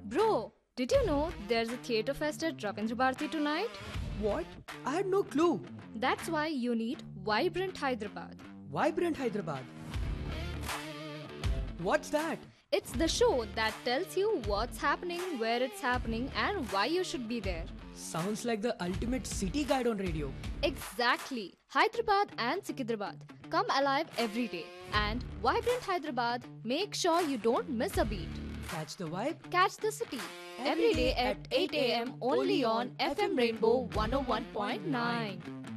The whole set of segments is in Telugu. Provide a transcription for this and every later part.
Bro, did you know there's a theatre fest at Ravindra Bharati tonight? What? I had no clue. That's why you need Vibrant Hyderabad. Vibrant Hyderabad. What's that? It's the show that tells you what's happening, where it's happening, and why you should be there. Sounds like the ultimate city guide on radio. Exactly. Hyderabad and Sikidrabad. Come alive every day. And Vibrant Hyderabad, make sure you don't miss a beat. Catch the vibe? Catch the city every day at 8 a.m. only on FM Rainbow 101.9.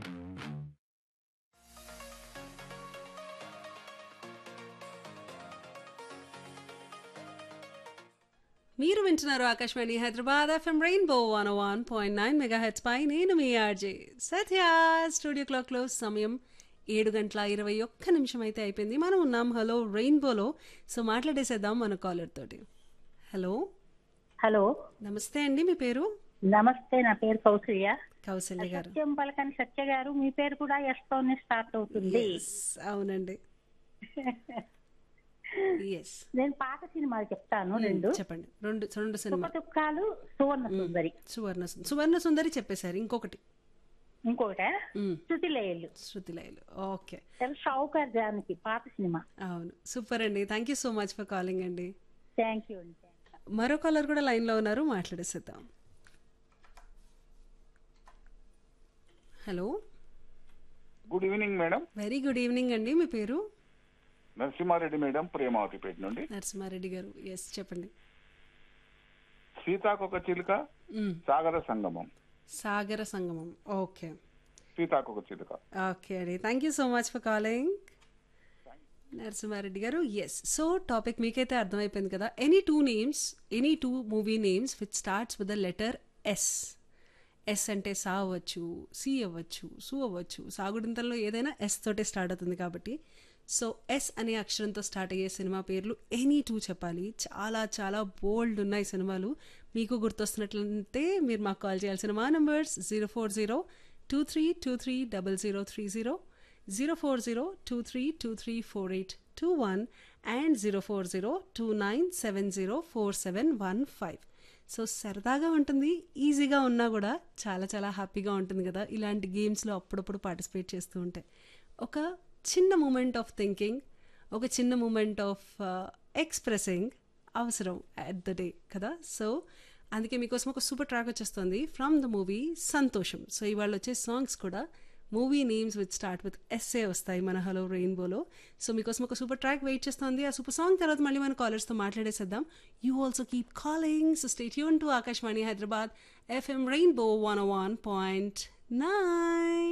మీరు వింటున్నారు Akashvani Hyderabad FM Rainbow one one point nine megahertz పై నేను మీ ఆర్జే సత్య స్టూడియో క్లాక్లో సమయం ఏడు గంటల ఇరవై ఒక్క నిమిషం అయితే అయిపోయింది మనం ఉన్నాం హలో రెయిన్బోలో సో మాట్లాడేసేద్దాం మన కాలర్ తోటి హలో హలో నమస్తే అండి మీ పేరు నమస్తే నా పేరు కౌసల్య కౌశల్య గారు సత్యం పలకని సత్య గారు మీ పేరు కూడా ఎస్ తోనే స్టార్ట్ అవుతుంది Yes, అవునండి ఎస్ నేను పాత సినిమాలు చెప్తాను రెండు చెప్పండి రెండు రెండు సినిమా తుక్కలు సువర్ణ సుందరి సువర్ణ సు- సువర్ణ సుందరి చెప్పేశారు ఇంకొకటి ఇంకొకట మ్మ్. శృతిలేయులు శృతి లయలు ఓకే షౌకర్ జానకి పాత సినిమా అవును సూపర్ అండి thank you so much for calling అండి థ్యాంక్ యూ అండి మరో కాలర్ కూడా లైన్లో ఉన్నారు మాట్లాడేసేద్దాం hello good evening madam very good evening అండి మీ పేరు నరసింహారెడ్డి మేడం ప్రేమావతిపేట నుండి నరసింహారెడ్డి గారు ఎస్ చెప్పండి సీతాకొక చిలుక మ్మ్. సాగర సంగమం సాగర సంగమం ఓకే సీతాకొక చిలుక ఓకే అండి thank you so much for calling Narasimha Reddy గారు ఎస్ సో టాపిక్ మీకైతే అర్థమైపోయింది కదా any two names any two movie names which starts with the letter S S అంటే సా అవ్వచ్చు సి అవ్వచ్చు సు అవ్వచ్చు సాగుడింతల్లో ఏదైనా ఎస్ తోటే స్టార్ట్ అవుతుంది కాబట్టి సో ఎస్ అనే అక్షరంతో స్టార్ట్ అయ్యే సినిమా పేర్లు ఎనీ టూ చెప్పాలి చాలా చాలా బోల్డ్ ఉన్నాయి సినిమాలు మీకు గుర్తొస్తున్నట్లయితే మీరు మాకు కాల్ చేయాల్సిన మా numbers zero four zero two three two three double zero three zero zero four zero two three two three four eight two one and zero four zero two nine seven zero four seven one five so సరదాగా ఉంటుంది ఈజీగా ఉన్నా కూడా చాలా చాలా హ్యాపీగా ఉంటుంది కదా ఇలాంటి గేమ్స్లో అప్పుడప్పుడు పార్టిసిపేట్ చేస్తూ ఉంటే ఒక చిన్న మూమెంట్ ఆఫ్ థింకింగ్ ఒక చిన్న మూమెంట్ ఆఫ్ ఎక్స్ప్రెసింగ్ అవసరం అట్ ద డే కదా సో అందుకే మీకోసం ఒక సూపర్ ట్రాక్ వచ్చేస్తుంది from the movie Santosham so ఇవాళ వచ్చే సాంగ్స్ కూడా movie names with start with S A వస్తాయి మన హలో రెయిన్బోలో సో మీకోసం ఒక సూపర్ ట్రాక్ వెయిట్ చేస్తుంది ఆ సూపర్ సాంగ్ తర్వాత మళ్ళీ మన కాలర్స్తో మాట్లాడేసేద్దాం you also keep calling so stay యూన్ to Akashvani Hyderabad FM Rainbow one one point nine